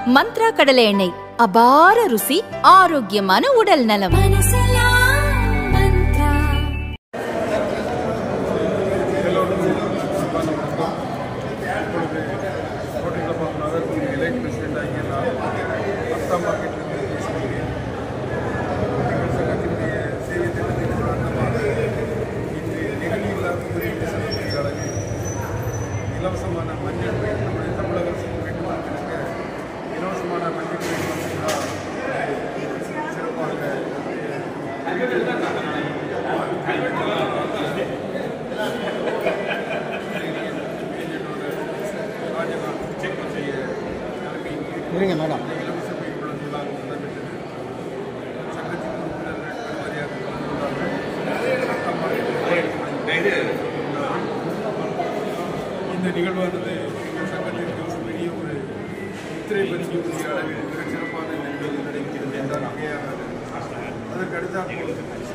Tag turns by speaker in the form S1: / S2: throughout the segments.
S1: மந்த்ரா கடலை எண்ணெய் அபார ருசி ஆரோக்கியமான உடல் நலம்
S2: இப்பொழுது கோட்டை பார்க்கணும் எலைட் பிரசிடென்ட் ஆகிய நான் அஸ்தாம் மார்க்கெட்டிலிருந்து பேசுகிறேன் எங்கள் சங்கத்தினுடைய சேவை திட்டத்தின் ஒரு அங்கமாக இன்று நெகிழியில்லா முதலீட்டு செல்லக்கூடிய அளவில் இலவசமான மஞ்சள் பயிர் நம்முடைய தமிழக அரசுக்கு வேண்டுமானத்திற்கு இலவசமான மஞ்சள் பயிர் வசதிகளா சிறப்பாக ராஜகான் செய்ய தலைமையின் கீழ்
S3: இருங்க மேடம்
S2: இலவச பயிர் விழா நடைபெற்றது சங்கத்தின் உறுப்பினர்கள் பெருமதியாக இந்த நிகழ்வானது எங்கள் சங்கத்திற்கு ஒரு பெரிய ஒரு முத்திரை பதிக்கக்கூடிய அளவில் மிக சிறப்பான இந்த நிகழ்வு நடைபெறுகிறது என்றால் மிகையாகாது அதற்கு அடுத்தாற்போல்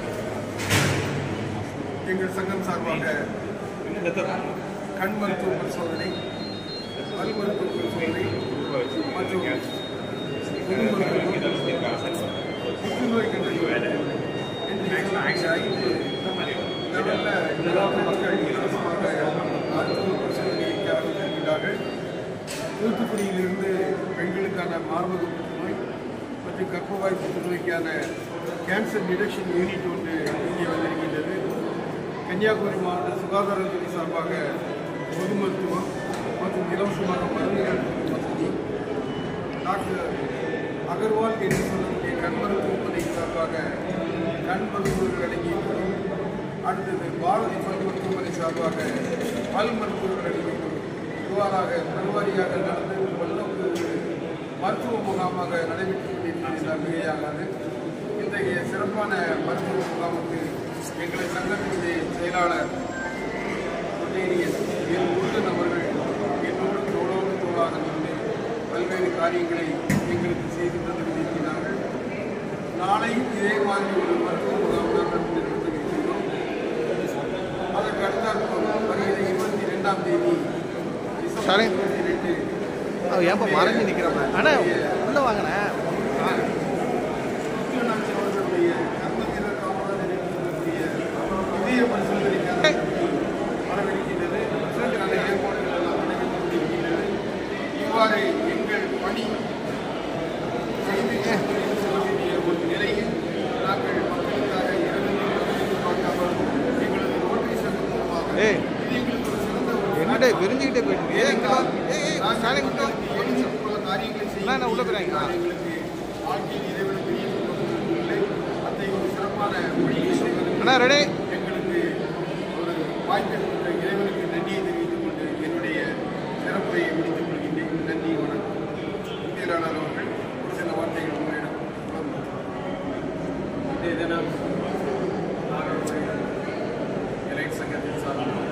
S2: எங்கள் சங்கம் சார்பாக கண் மருத்துவ பரிசோதனை பல் மருத்துவ பரிசோதனை மற்றும் பொது மருத்துவம், புற்றுநோய் கண்டறிதல் என்று சொல்லக்கூடிய ஐந்து லெவல்ல எல்லாரும் மக்கள் இலவசமாக மருத்துவ பரிசோதனைக்காக வருகிறார்கள் தூத்துக்குடியிலிருந்து பெண்களுக்கான மார்பக புற்றுநோய் மற்றும் கர்ப்பவாய் புற்றுநோய்க்கான கேன்சர் டிடெக்ஷன் யூனிட் ஒன்று இங்கே வந்திருக்கின்றது கன்னியாகுமரி மாவட்ட சுகாதாரத்துறை சார்பாக பொது மருத்துவம் மற்றும் இலவசமாக மருந்துகள் வசதி டாக்டர் அகர்வால் என்று சொல்லக்கூடிய கண் மருத்துவமனை சார்பாக கண் மருத்துவர்கள் அடங்கியிருக்கிறோம் அடுத்தது பாரதி பல் மருத்துவமனை சார்பாக பல் மருத்துவர்கள் அடங்கியிருக்கிறோம் இவ்வாறாக பல்வாரியாக நடந்து பல்லோக்கு மருத்துவ முகாமாக நடைபெற்றுக் கொண்டிருக்கிறது என்றால் மிகையாகாது இன்றைய சிறப்பான மருத்துவ முகாமுக்கு எங்களை சங்கத்தினுடைய செயலாளர் பொன்னேரியன் என் முருகன் அவர்கள் என்னோடு தோளோடு தோளாக நின்று பல்வேறு காரியங்களை எங்களுக்கு செய்து தந்து கொண்டிருக்கிறார்கள் நாளையும் இதே மாதிரி ஒரு மருத்துவ முகாம் நாங்கள் நடத்த இருக்கின்றோம் அதற்கு அடுத்தாற்போல் வருகிற இருபத்தி ரெண்டாம் தேதி
S3: சரி.
S2: டிசம்பர் இருபத்தி ரெண்டு
S3: அவன் ஏன்பா மறைஞ்சு நிற்கிறான் அண்ணா உள்ள வாங்கினேன்
S2: முத்துநாச்சி அவர்களுடைய கர்மத்தில காவலர் என்று சொல்லக்கூடிய இதய பரிசோதனைக்கான வரவிருக்கின்றது அதற்கான ஏற்பாடுகள் எல்லாம் நடைபெற்றுக் கொண்டிருக்கின்றது இவ்வாறு எங்கள் பணி செய்து என்று சொல்ல வேண்டிய ஒரு நிலையில் நாங்கள் மக்களுக்காக இரவு பார்க்காமல் எங்களது ரோட்டரி சங்கம் மூலமாக
S3: ஏய்.
S2: இது எங்களுக்கு ஒரு சிறந்த ஒரு
S3: என்னடே விரிஞ்சுக்கிட்டே போயிட்டு ஏய் இங்க வா. ஏய் ஏய்
S2: நாங்கள்
S3: சாலை விட்டோம்
S2: மக்களுக்கு எளிய பல காரியங்களை செய்ய
S3: அண்ணா, உள்ள போயிறாங்க.
S2: எங்களுக்கு வாழ்க்கையில் இதைவிட பெரிய துன்பம் இல்லை அத்தகைய ஒரு சிறப்பான பணியை செய்வதற்கு
S3: அண்ணா ரெடி
S2: எங்களுக்கு ஒரு வாய்ப்பு கொடுத்த இறைவனுக்கு நன்றியை தெரிவித்துக் கொண்டு என்னுடைய சிறப்புரையை முடித்துக் கொள்கின்றேன் நன்றி வணக்கம் செயலாளர் அவர்கள் ஒரு சில வார்த்தைகள் உங்களிடம் இன்றைய தினம் நாகர்கோவில் எலைட் சங்கத்தின் சார்பில்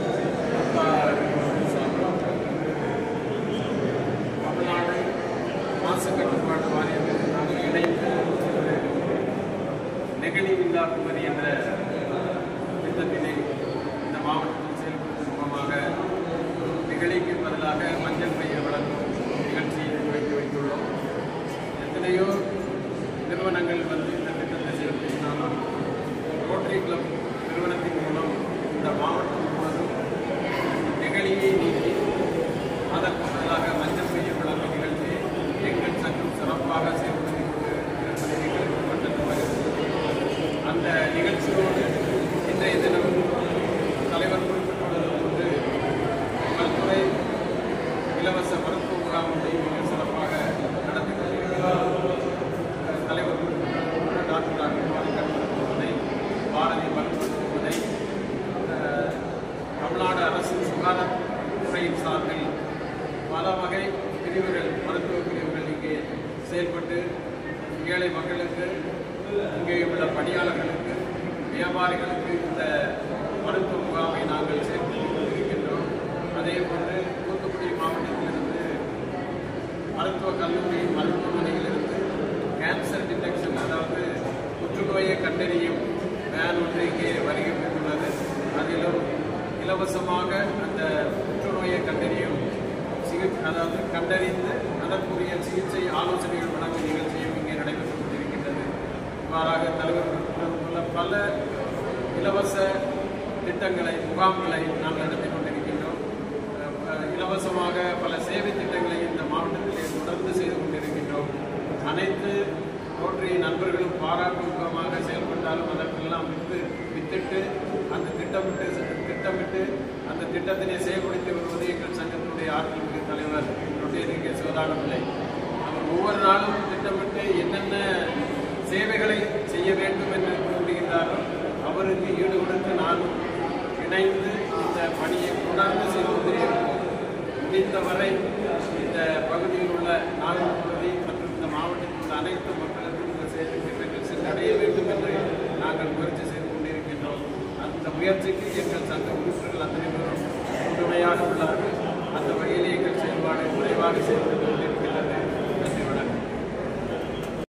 S2: தமிழ்நாடு மாசு கட்டுப்பாட்டு வாரியத்தில் நாங்கள் இணைந்து ஒரு நெகிழி இல்லா குமரி என்ற திட்டத்தினை இந்த மாவட்டத்தில் செயல்படுத்தும் மூலமாக நெகிழிக்கு பதிலாக மஞ்சள் பயிர் வழங்கும் நிகழ்ச்சியை துவக்கி வைத்துள்ளோம் எத்தனையோ நிறுவனங்கள் வந்து இந்த திட்டத்தை செயல்படுத்தினாலும் ரோட்டரி கிளப் நிறுவனத்தின் மூலம் இந்த மாவட்டம் முழுவதும் நெகிழியை நீக்கி அதற்கு பதிலாக மஞ்சள் பயிர் வழங்கும் நிகழ்ச்சியை எங்கள் சங்கம் சிறப்பாக செயல்படுத்தி கொண்டு இருப்பதை எங்களுக்கு மண்டலம் வருகிறது அந்த நிகழ்ச்சியோடு இன்றைய தினம் தலைவர் குறிப்பிட்டுள்ளது போன்று பல்துறை இலவச மருத்துவ முகாம் ஒன்றை மிக சிறப்பாக நடத்தி கொண்டிருக்கிறார் தலைவர் குறிப்பிட்டது போன்று டாக்டர் அகர்வால் கண் மருத்துவமனை பாரதி மருத்துவமனை அஹ், தமிழ்நாடு அரசு சுகாதாரத்துறையின் சார்பில் பல வகை பிரிவுகள் மருத்துவ பிரிவுகள் இங்கே செயல்பட்டு ஏழை மக்களுக்கு இங்கே உள்ள பணியாளர்களுக்கு வியாபாரிகளுக்கு இந்த மருத்துவ முகாமை நாங்கள் செயல்படுத்தி கொண்டிருக்கின்றோம் அதே போன்று தூத்துக்குடி மாவட்டத்திலிருந்து மருத்துவக் கல்லூரி மருத்துவமனையிலிருந்து கேன்சர் டிடெக்ஷன் அதாவது புற்றுநோயை கண்டறியும் வேன் ஒன்று இங்கே வருகை புரிந்துள்ளது அதிலும் இலவசமாக அந்த புற்றுநோயை கண்டறியும்
S4: சிகிச்சை அதாவது கண்டறிந்து அதற்குரிய சிகிச்சை ஆலோசனைகள் வழங்கும் நிகழ்ச்சியும் இங்கே நடைபெற்றுக் கொண்டிருக்கின்றது இவ்வாறாக தலைவர் உள்ள பல இலவச திட்டங்களை முகாம்களை நாங்கள் நடத்தி கொண்டிருக்கின்றோம் அஹ் இலவசமாக பல சேவை திட்டங்களை இந்த மாவட்டத்திலே தொடர்ந்து செய்து கொண்டிருக்கின்றோம் அனைத்து ரோட்டரி நண்பர்களும் பாராட்டும் முகமாக செயல்பட்டாலும் அதற்கெல்லாம் வித்து வித்திட்டு அந்த திட்டமிட்டு திட்டமிட்டு அந்த திட்டத்தினை செயல்படுத்தி வருவது எங்கள் சங்கத்தினுடைய ஆற்றல் மிகு தலைவர் ரொட்டேரி கே சிவதான பிள்ளை அவர் ஒவ்வொரு நாளும் திட்டமிட்டு என்னென்ன சேவைகளை செய்ய வேண்டும் என்று கூறுகின்றாரோ அவருக்கு ஈடு கொடுத்து நானும் இணைந்து இந்த பணியை தொடர்ந்து செய்து கொண்டே இருப்போம் முடிந்தவரை இந்த பகுதியில் உள்ள நாகூர் பகுதி மற்றும் இந்த மாவட்டத்தில் உள்ள அனைத்து மக்களுக்கும் இந்த செயல் திட்டங்கள் சென்றடைய வேண்டும் என்று நாங்கள் முயற்சி செய்து கொண்டிருக்கின்றோம் அந்த முயற்சிக்கு எங்கள் சங்க உறுப்பினர்கள் அத்தனை பேரும் உறுதுணையாக உள்ளார்கள் அந்த வகையிலே எங்கள் செயல்பாடு விரைவாக செய்து